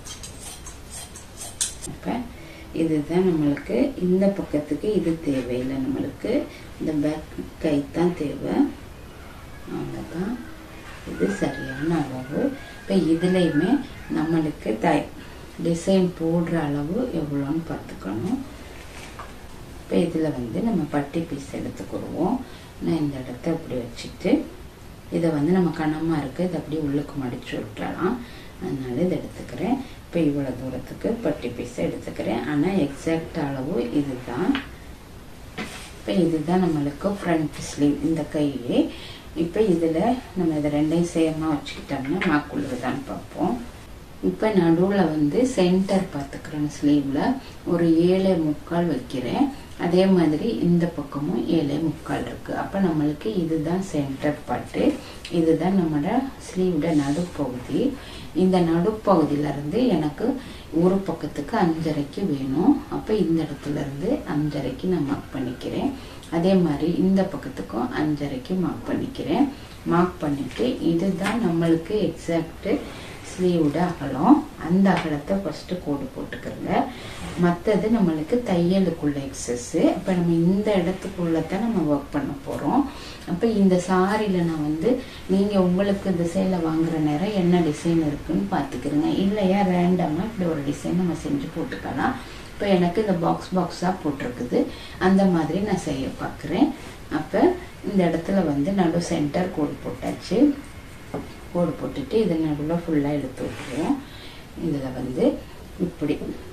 இப்போ இதுதான் நம்மளுக்கு இந்த பக்கத்துக்கு இது தேவையில்லை நம்மளுக்கு இந்த பேக் கை தான் தேவை அவ்வளோதான் இது சரியான அளவு இப்போ இதுலேயுமே நம்மளுக்கு த டிசைன் போடுற அளவு எவ்வளோன்னு பார்த்துக்கணும் இப்போ இதில் வந்து நம்ம பட்டி பீஸ் எடுத்துக்கிடுவோம் நான் இந்த இடத்த அப்படி வச்சுட்டு இதை வந்து நம்ம கனமாக இருக்குது இதை அப்படியே உள்ளுக்கு மடிச்சு விட்டுறலாம் அதனால இதை எடுத்துக்கிறேன் இப்போ இவ்வளோ தூரத்துக்கு பட்டி பீஸை எடுத்துக்கிறேன் ஆனால் எக்ஸாக்ட் அளவு இதுதான் இப்போ இதுதான் நம்மளுக்கு ஃப்ரண்ட் ஸ்லீவ் இந்த கையே இப்போ இதில் நம்ம இதை ரெண்டையும் சேமாக வச்சுக்கிட்டோம்னா மாக்குள்ளுதான்னு பார்ப்போம் இப்போ நடுவில் வந்து சென்டர் பார்த்துக்கிறேன் ஸ்லீவில் ஒரு ஏழை முக்கால் வைக்கிறேன் அதே மாதிரி இந்த பக்கமும் ஏழை முக்கால் இருக்கு அப்போ நம்மளுக்கு இதுதான் சென்டர் பாட்டு இதுதான் நம்மளோட ஸ்லீவோட நடுப்பகுதி இந்த நடுப்பகுதியிலேருந்து எனக்கு ஒரு பக்கத்துக்கு அஞ்சரைக்கு வேணும் அப்போ இந்த இடத்துல இருந்து அஞ்சரைக்கு நான் மார்க் பண்ணிக்கிறேன் அதே மாதிரி இந்த பக்கத்துக்கும் அஞ்சரைக்கு மார்க் பண்ணிக்கிறேன் மார்க் பண்ணிட்டு இதுதான் நம்மளுக்கு எக்ஸாக்ட் ஸ்லீவோட அகலம் அந்த அகலத்தை ஃபஸ்ட்டு கோடு போட்டுக்கிறங்க மற்றது நம்மளுக்கு தையலுக்குள்ள எக்ஸஸ்ஸு அப்போ நம்ம இந்த இடத்துக்குள்ள தான் நம்ம ஒர்க் பண்ண போகிறோம் அப்போ இந்த சாரியில் நான் வந்து நீங்கள் உங்களுக்கு டிசைனில் வாங்குற நேரம் என்ன டிசைன் இருக்குன்னு பார்த்துக்கிறங்க இல்லையா ரேண்டமாக இப்படி ஒரு டிசைன் நம்ம செஞ்சு போட்டுக்கலாம் இப்போ எனக்கு இந்த பாக்ஸ் பாக்ஸாக போட்டிருக்குது அந்த மாதிரி நான் செய்ய பார்க்குறேன் அப்போ இந்த இடத்துல வந்து நடு சென்டர் கோடு போட்டாச்சு கோடு போட்டுட்டு இதை நடுவில் ஃபுல்லாக எடுத்து விட்டுருவோம் இதில் வந்து இப்படி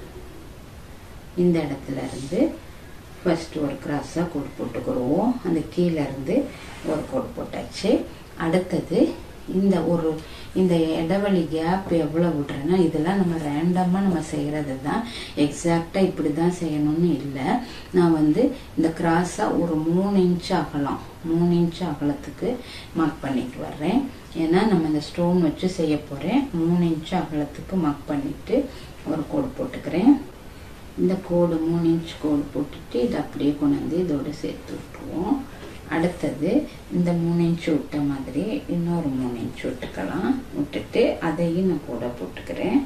இந்த இடத்துல இருந்து ஃபர்ஸ்ட் ஒரு கிராஸாக கோடு போட்டுக்கிடுவோம் அந்த கீழே இருந்து ஒரு கோடு போட்டாச்சு அடுத்தது இந்த ஒரு இந்த இடைவெளி கேப் எவ்வளோ விட்றேன்னா இதெல்லாம் நம்ம ரேண்டமாக நம்ம செய்கிறது தான் எக்ஸாக்டாக இப்படி தான் செய்யணும்னு இல்லை நான் வந்து இந்த கிராஸாக ஒரு மூணு இன்ச் அகலம் மூணு இன்ச் அகலத்துக்கு மார்க் பண்ணிட்டு வர்றேன் ஏன்னா நம்ம இந்த ஸ்டோன் வச்சு செய்ய போகிறேன் மூணு இன்ச் அகலத்துக்கு மார்க் பண்ணிவிட்டு ஒரு கோடு போட்டுக்கிறேன் இந்த கோடு மூணு இன்ச் கோடு போட்டுட்டு இதை அப்படியே கொண்டு வந்து இதோட சேர்த்து விட்டுருவோம் அடுத்தது இந்த மூணு இன்ச்சு விட்ட மாதிரி இன்னொரு மூணு இன்ச்சு விட்டுக்கலாம் விட்டுட்டு அதையும் நான் கூட போட்டுக்கிறேன்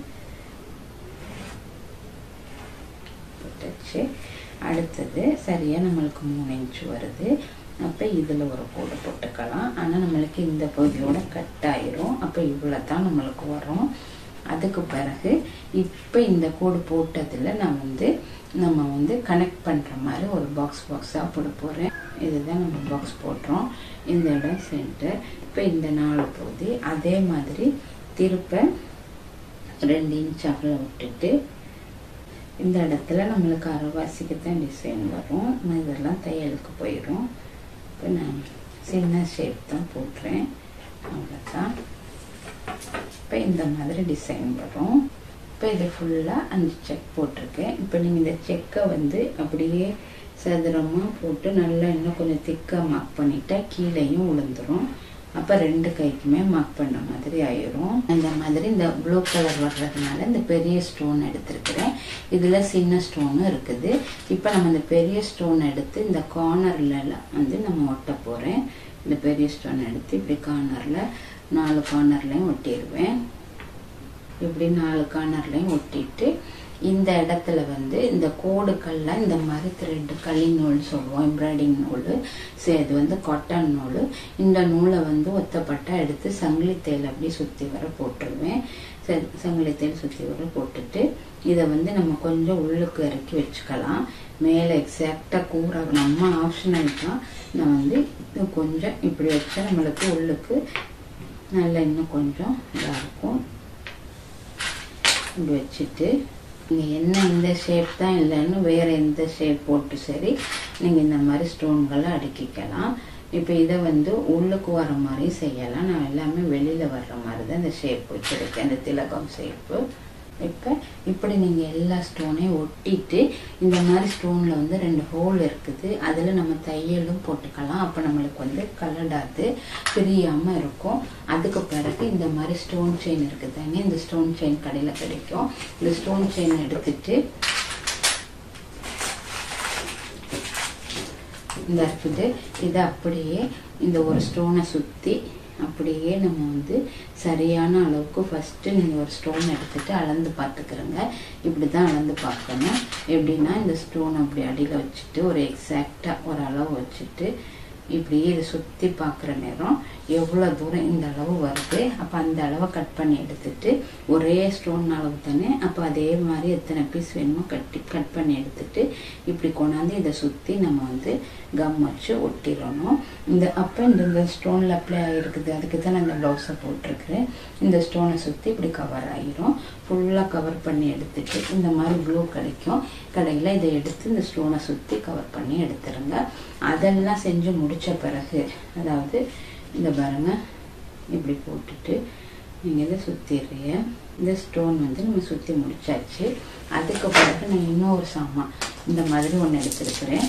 போட்டுச்சு அடுத்தது சரியாக நம்மளுக்கு மூணு இன்ச்சு வருது அப்போ இதில் ஒரு கோடு போட்டுக்கலாம் ஆனால் நம்மளுக்கு இந்த பகுதியோட கட் ஆயிரும் அப்போ இவ்வளோ தான் நம்மளுக்கு வரும் அதுக்கு பிறகு இப்போ இந்த கோடு போட்டதில் நான் வந்து நம்ம வந்து கனெக்ட் பண்ணுற மாதிரி ஒரு பாக்ஸ் பாக்ஸாக போட போகிறேன் இதுதான் நம்ம பாக்ஸ் போடுறோம் இந்த இடம் சென்டர் இப்போ இந்த நாலு பகுதி அதே மாதிரி திருப்ப ரெண்டு இன்ச் அகல விட்டுட்டு இந்த இடத்துல நம்மளுக்கு அரைவாசிக்கு தான் டிசைன் வரும் இதெல்லாம் தையலுக்கு போயிடும் இப்போ நான் சின்ன ஷேப் தான் போட்டுறேன் அவ்வளோதான் இப்போ இந்த மாதிரி டிசைன் வரும் இப்போ இது ஃபுல்லாக அஞ்சு செக் போட்டிருக்கேன் இப்போ நீங்கள் இந்த செக்கை வந்து அப்படியே சதுரமாக போட்டு நல்லா இன்னும் கொஞ்சம் திக்காக மார்க் பண்ணிட்டா கீழேயும் விழுந்துரும் அப்போ ரெண்டு கைக்குமே மார்க் பண்ண மாதிரி ஆயிரும் இந்த மாதிரி இந்த ப்ளூ கலர் வர்றதுனால இந்த பெரிய ஸ்டோன் எடுத்திருக்கிறேன் இதில் சின்ன ஸ்டோனும் இருக்குது இப்போ நம்ம இந்த பெரிய ஸ்டோன் எடுத்து இந்த கார்னர்லலாம் வந்து நம்ம ஒட்ட போகிறேன் இந்த பெரிய ஸ்டோன் எடுத்து இப்படி கார்னரில் நாலு கார்னர்லையும் ஒட்டிடுவேன் இப்படி நாலு கார்னர்லையும் ஒட்டிட்டு இந்த இடத்துல வந்து இந்த கோடுக்கள்லாம் இந்த மாதிரி த்ரெட் களி நூல் சொல்லுவோம் எம்ப்ராய்டிங் நூல் சரி இது வந்து காட்டன் நூல் இந்த நூலை வந்து ஒத்தப்பட்டா எடுத்து சங்கிலி தேல் அப்படி சுற்றி வர போட்டுருவேன் சங்கிலி தேல் சுற்றி வர போட்டுட்டு இதை வந்து நம்ம கொஞ்சம் உள்ளுக்கு இறக்கி வச்சுக்கலாம் மேலே எக்ஸாக்டாக கூற நம்ம ஆப்ஷனல் தான் நான் வந்து கொஞ்சம் இப்படி வச்சா நம்மளுக்கு உள்ளுக்கு நல்லா இன்னும் கொஞ்சம் இதாக இருக்கும் இப்படி வச்சுட்டு நீங்கள் என்ன இந்த ஷேப் தான் இல்லைன்னு வேறு எந்த ஷேப் போட்டு சரி நீங்கள் இந்த மாதிரி ஸ்டோன்களை அடுக்கிக்கலாம் இப்போ இதை வந்து உள்ளுக்கு வர மாதிரி செய்யலாம் நான் எல்லாமே வெளியில் வர்ற மாதிரி தான் இந்த ஷேப் வச்சுருக்கேன் இந்த திலகம் ஷேப்பு இப்போ இப்படி நீங்கள் எல்லா ஸ்டோனையும் ஒட்டிட்டு இந்த மாதிரி ஸ்டோனில் வந்து ரெண்டு ஹோல் இருக்குது அதில் நம்ம தையலும் போட்டுக்கலாம் அப்போ நம்மளுக்கு வந்து கலடாது பிரியாமல் இருக்கும் அதுக்கு பிறகு இந்த மாதிரி ஸ்டோன் செயின் இருக்குதுங்க இந்த ஸ்டோன் செயின் கடையில் கிடைக்கும் இந்த ஸ்டோன் செயின் எடுத்துட்டு இந்த இருக்குது இதை அப்படியே இந்த ஒரு ஸ்டோனை சுற்றி அப்படியே நம்ம வந்து சரியான அளவுக்கு ஃபஸ்ட்டு நீங்கள் ஒரு ஸ்டோன் எடுத்துகிட்டு அளந்து பார்த்துக்கிறோங்க இப்படி தான் அளந்து பார்க்கணும் எப்படின்னா இந்த ஸ்டோன் அப்படி அடியில் வச்சுட்டு ஒரு எக்ஸாக்டாக ஒரு அளவு வச்சுட்டு இப்படியே இதை சுற்றி பார்க்குற நேரம் எவ்வளோ தூரம் இந்த அளவு வருது அப்போ அந்த அளவை கட் பண்ணி எடுத்துட்டு ஒரே ஸ்டோன் அளவு தானே அப்போ அதே மாதிரி எத்தனை பீஸ் வேணுமோ கட்டி கட் பண்ணி எடுத்துட்டு இப்படி கொண்டாந்து இதை சுற்றி நம்ம வந்து கம் வச்சு ஒட்டிடணும் இந்த அப்போ இந்த இந்த ஸ்டோனில் அப்ளை ஆகிருக்குது அதுக்கு தான் நான் இந்த ப்ளவுஸை போட்டிருக்கிறேன் இந்த ஸ்டோனை சுற்றி இப்படி கவர் ஆகிரும் ஃபுல்லாக கவர் பண்ணி எடுத்துட்டு இந்த மாதிரி ப்ளூ கிடைக்கும் கடையில் இதை எடுத்து இந்த ஸ்டோனை சுற்றி கவர் பண்ணி எடுத்துருங்க அதெல்லாம் செஞ்சு முடித்த பிறகு அதாவது இந்த பாருங்க இப்படி போட்டுட்டு நீங்கள் இதை சுற்றிடுறீங்க இந்த ஸ்டோன் வந்து நம்ம சுற்றி முடிச்சாச்சு அதுக்கு பிறகு நான் இன்னொரு சாமான் இந்த மாதிரி ஒன்று எடுத்துருக்கிறேன்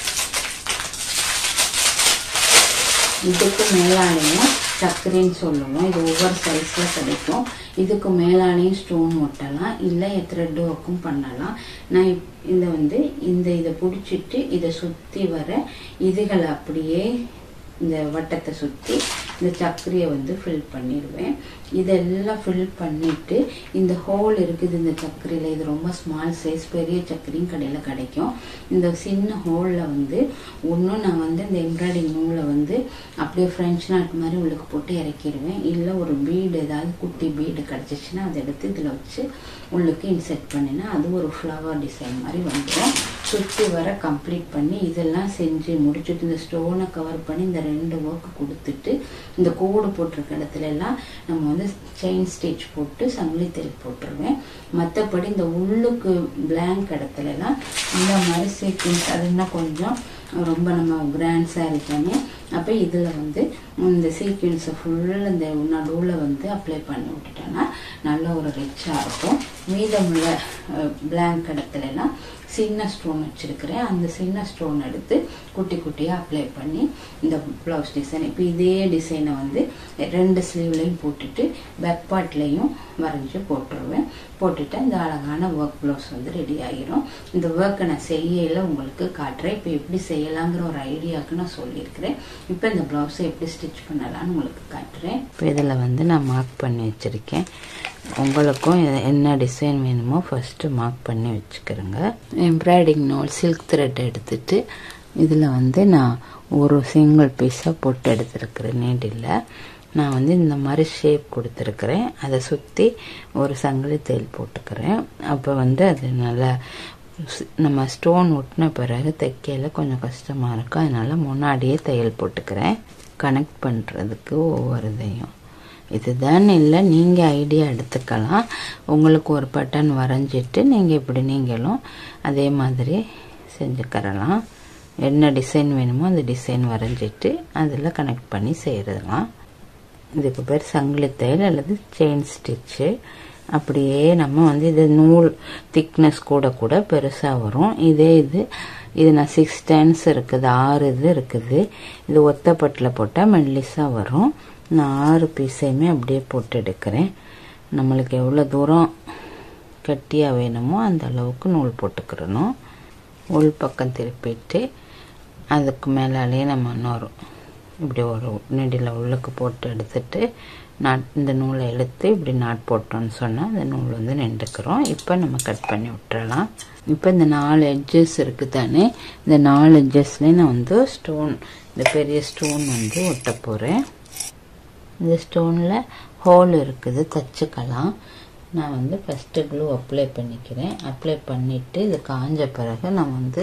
இதுக்கு மேலாலையும் சர்க்கரைன்னு சொல்லுவோம் இது ஒவ்வொரு சைஸில் கிடைக்கும் இதுக்கு மேலாலையும் ஸ்டோன் ஒட்டலாம் இல்லை த்ரெட் ஒர்க்கும் பண்ணலாம் நான் இந்த வந்து இந்த இதை பிடிச்சிட்டு இதை சுற்றி வர இதுகளை அப்படியே இந்த வட்டத்தை சுற்றி இந்த சர்க்கரையை வந்து ஃபில் பண்ணிடுவேன் இதெல்லாம் ஃபில் பண்ணிவிட்டு இந்த ஹோல் இருக்குது இந்த சர்க்கரையில் இது ரொம்ப ஸ்மால் சைஸ் பெரிய சர்க்கரையும் கடையில் கிடைக்கும் இந்த சின்ன ஹோலில் வந்து ஒன்றும் நான் வந்து இந்த எம்ப்ராய்டிங் நூலை வந்து அப்படியே ஃப்ரெஞ்ச் நாட் மாதிரி உள்ளுக்கு போட்டு இறக்கிடுவேன் இல்லை ஒரு பீடு ஏதாவது குட்டி பீடு கிடச்சிச்சின்னா அதை எடுத்து இதில் வச்சு உள்ளுக்கு இன்செர்ட் பண்ணினா அது ஒரு ஃப்ளவர் டிசைன் மாதிரி வந்துடும் சுற்றி வர கம்ப்ளீட் பண்ணி இதெல்லாம் செஞ்சு முடிச்சுட்டு இந்த ஸ்டோனை கவர் பண்ணி இந்த ரெண்டு ஒர்க் கொடுத்துட்டு இந்த கோடு போட்டிருக்க இடத்துல எல்லாம் நம்ம வந்து செயின் ஸ்டிச் போட்டு சங்கிலி தையல் போட்டுருவேன் மற்றபடி இந்த உள்ளுக்கு பிளாங்க் இடத்துல எல்லாம் இந்த மாதிரி சீக்வன்ஸ் அது இன்னும் கொஞ்சம் ரொம்ப நம்ம கிராண்ட் சாரி தானே அப்போ இதில் வந்து இந்த சீக்வன்ஸை ஃபுல்லாக இந்த நடுவில் வந்து அப்ளை பண்ணி விட்டுட்டோன்னா நல்ல ஒரு ரிச்சாக இருக்கும் மீதமுள்ள பிளாங்க் இடத்துலலாம் சின்ன ஸ்டோன் வச்சிருக்கிறேன் அந்த சின்ன ஸ்டோன் எடுத்து குட்டி குட்டியாக அப்ளை பண்ணி இந்த ப்ளவுஸ் டிசைன் இப்போ இதே டிசைனை வந்து ரெண்டு ஸ்லீவ்லையும் போட்டுட்டு பேக் பார்ட்லேயும் வரைஞ்சி போட்டுருவேன் போட்டுட்டு இந்த அழகான ஒர்க் ப்ளவுஸ் வந்து ரெடி ஆகிரும் இந்த ஒர்க்கை நான் செய்யல உங்களுக்கு காட்டுறேன் இப்போ எப்படி செய்யலாங்கிற ஒரு ஐடியாவுக்கு நான் சொல்லியிருக்கிறேன் இப்போ இந்த ப்ளவுஸை எப்படி ஸ்டிச் பண்ணலாம்னு உங்களுக்கு காட்டுறேன் இப்போ இதில் வந்து நான் மார்க் பண்ணி வச்சுருக்கேன் உங்களுக்கும் எ- என்ன டிசைன் வேணுமோ ஃபஸ்ட்டு மார்க் பண்ணி வச்சுக்கிறேங்க எம்ப்ராய்டிங் நூல் சில்க் த்ரெட் எடுத்துட்டு இதில் வந்து நான் ஒரு சிங்கிள் பீஸாக போட்டு எடுத்துருக்கிறேன் நீடில் நான் வந்து இந்த மாதிரி ஷேப் கொடுத்துருக்குறேன் அதை சுற்றி ஒரு சங்கிலி தையல் போட்டுக்கிறேன் அப்போ வந்து அது நல்லா ஸ்- நம்ம ஸ்டோன் ஒட்டின பிறகு தைக்கையில் கொஞ்சம் கஷ்டமாக இருக்கும் அதனால் முன்னாடியே தையல் போட்டுக்கிறேன் கனெக்ட் பண்ணுறதுக்கு ஒவ்வொரு இதையும் இதுதான் இல்லை நீங்கள் ஐடியா எடுத்துக்கலாம் உங்களுக்கு ஒரு பட்டன் வரைஞ்சிட்டு நீங்கள் இப்படி நீங்களும் அதே மாதிரி செஞ்சுக்கறலாம் என்ன டிசைன் வேணுமோ அந்த டிசைன் வரைஞ்சிட்டு அதில் கனெக்ட் பண்ணி செய்கிறதுலாம் இதுக்கு பேர் சங்கிலி தையல் அல்லது செயின் ஸ்டிச்சு அப்படியே நம்ம வந்து இது நூல் திக்னஸ் கூட கூட பெருசாக வரும் இதே இது இது நான் சிக்ஸ் டென்ஸ் இருக்குது ஆறு இது இருக்குது இது ஒத்தப்பட்டில் போட்டால் மெல்லிஸாக வரும் நான் ஆறு பீஸையுமே அப்படியே போட்டு எடுக்கிறேன் நம்மளுக்கு எவ்வளோ தூரம் கட்டியாக வேணுமோ அந்த அளவுக்கு நூல் போட்டுக்கிறணும் உள் பக்கம் திருப்பிட்டு அதுக்கு மேலாலேயே நம்ம இன்னொரு இப்படி ஒரு நெடியில் உள்ளுக்கு போட்டு எடுத்துட்டு நாட் இந்த நூலை இழுத்து இப்படி நாட் போட்டோம்னு சொன்னால் அந்த நூல் வந்து நின்றுக்கிறோம் இப்போ நம்ம கட் பண்ணி விட்டுறலாம் இப்போ இந்த நாலு எட்ஜஸ் இருக்குது தானே இந்த நாலு எட்ஜஸ்லேயும் நான் வந்து ஸ்டோன் இந்த பெரிய ஸ்டோன் வந்து ஒட்ட போகிறேன் இந்த ஸ்டோனில் ஹோல் இருக்குது தச்சுக்கலாம் நான் வந்து ஃபஸ்ட்டு க்ளூ அப்ளை பண்ணிக்கிறேன் அப்ளை பண்ணிவிட்டு இது காஞ்ச பிறகு நான் வந்து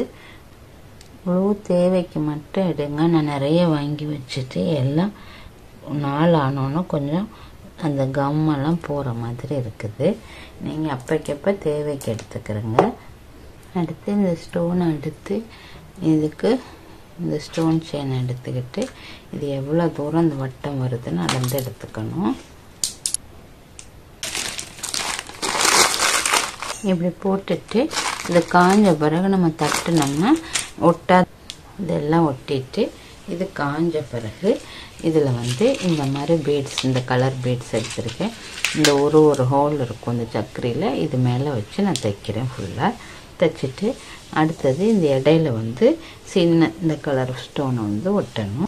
க்ளூ தேவைக்கு மட்டும் எடுங்க நான் நிறைய வாங்கி வச்சுட்டு எல்லாம் நாள் ஆனோன்னு கொஞ்சம் அந்த கம்மெல்லாம் போகிற மாதிரி இருக்குது நீங்கள் அப்பைக்கப்ப தேவைக்கு எடுத்துக்கிறங்க அடுத்து இந்த ஸ்டோனை எடுத்து இதுக்கு இந்த ஸ்டோன் செயின் எடுத்துக்கிட்டு இது எவ்வளோ தூரம் இந்த வட்டம் வருதுன்னு அளந்து எடுத்துக்கணும் இப்படி போட்டுட்டு இது காஞ்ச பிறகு நம்ம தட்டுனோம்னா ஒட்டா இதெல்லாம் ஒட்டிட்டு இது காஞ்ச பிறகு இதில் வந்து இந்த மாதிரி பீட்ஸ் இந்த கலர் பீட்ஸ் எடுத்திருக்கேன் இந்த ஒரு ஒரு ஹோல் இருக்கும் இந்த சக்கரையில் இது மேலே வச்சு நான் தைக்கிறேன் ஃபுல்லாக தைச்சிட்டு அடுத்தது இந்த இடையில வந்து சின்ன இந்த கலர் ஸ்டோனை வந்து ஒட்டணும்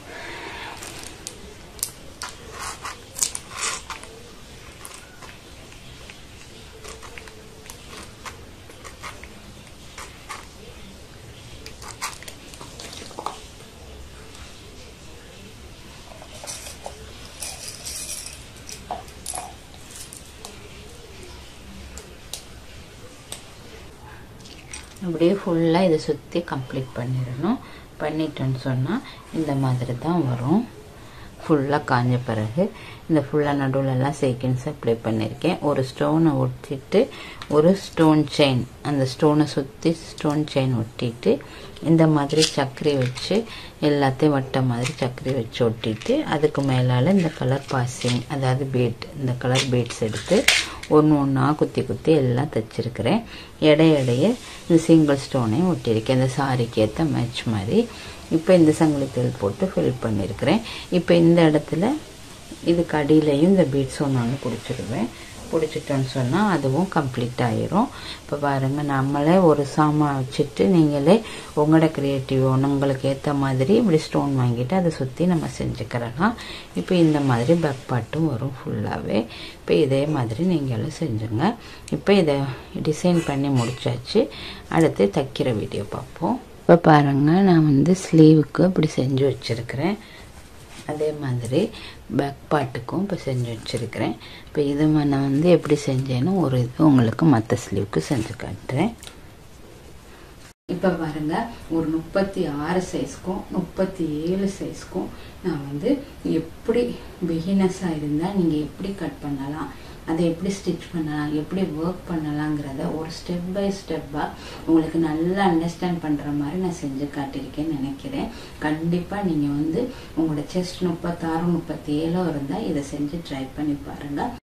அப்படியே ஃபுல்லாக இதை சுற்றி கம்ப்ளீட் பண்ணிடணும் பண்ணிட்டோன்னு சொன்னால் இந்த மாதிரி தான் வரும் ஃபுல்லாக காஞ்ச பிறகு இந்த ஃபுல்லாக நடுவுலலாம் சீக்வன்ஸ் அப்ளை பண்ணியிருக்கேன் ஒரு ஸ்டோனை ஒட்டிட்டு ஒரு ஸ்டோன் செயின் அந்த ஸ்டோனை சுற்றி ஸ்டோன் செயின் ஒட்டிட்டு இந்த மாதிரி சக்கரை வச்சு எல்லாத்தையும் வட்ட மாதிரி சக்கரை வச்சு ஒட்டிட்டு அதுக்கு மேலால் இந்த கலர் பாசிங் அதாவது பீட் இந்த கலர் பீட்ஸ் எடுத்து ஒன்று ஒன்றா குத்தி குத்தி எல்லாம் தைச்சிருக்கிறேன் இடைய இடைய இந்த சிங்கிள் ஸ்டோனையும் ஒட்டியிருக்கேன் இந்த சாரிக்கு ஏற்ற மேட்ச் மாதிரி இப்போ இந்த சங்கிலி தையல் போட்டு ஃபில் பண்ணியிருக்கிறேன் இப்போ இந்த இடத்துல இதுக்கு அடியிலையும் இந்த பீட்ஸ் ஒன்று ஒன்று பிடிச்சிருவேன் பிடிச்சிட்டோன்னு சொன்னால் அதுவும் கம்ப்ளீட் ஆயிரும் இப்போ பாருங்கள் நம்மளே ஒரு சாமான் வச்சுட்டு நீங்களே உங்களோட க்ரியேட்டிவ் உங்களுக்கு ஏற்ற மாதிரி இப்படி ஸ்டோன் வாங்கிட்டு அதை சுற்றி நம்ம செஞ்சுக்கிறலாம் இப்போ இந்த மாதிரி பேக் பாட்டும் வரும் ஃபுல்லாகவே இப்போ இதே மாதிரி நீங்களும் செஞ்சுங்க இப்போ இதை டிசைன் பண்ணி முடிச்சாச்சு அடுத்து தைக்கிற வீடியோ பார்ப்போம் இப்போ பாருங்கள் நான் வந்து ஸ்லீவுக்கு இப்படி செஞ்சு வச்சுருக்கிறேன் அதே மாதிரி பேக் பார்ட்டுக்கும் இப்போ செஞ்சு வச்சுருக்கிறேன் இப்போ இது நான் வந்து எப்படி செஞ்சேன்னு ஒரு இது உங்களுக்கு மற்ற ஸ்லீவுக்கு செஞ்சு காட்டுறேன் இப்போ பாருங்க ஒரு முப்பத்தி ஆறு சைஸ்க்கும் முப்பத்தி ஏழு சைஸ்க்கும் நான் வந்து எப்படி பிகினஸாக இருந்தால் நீங்கள் எப்படி கட் பண்ணலாம் அதை எப்படி ஸ்டிச் பண்ணலாம் எப்படி ஒர்க் பண்ணலாங்கிறத ஒரு ஸ்டெப் பை ஸ்டெப்பாக உங்களுக்கு நல்லா அண்டர்ஸ்டாண்ட் பண்ணுற மாதிரி நான் செஞ்சு காட்டியிருக்கேன்னு நினைக்கிறேன் கண்டிப்பாக நீங்கள் வந்து உங்களோட செஸ்ட் முப்பத்தாறு முப்பத்தி ஏழோ இருந்தால் இதை செஞ்சு ட்ரை பண்ணி பாருங்கள்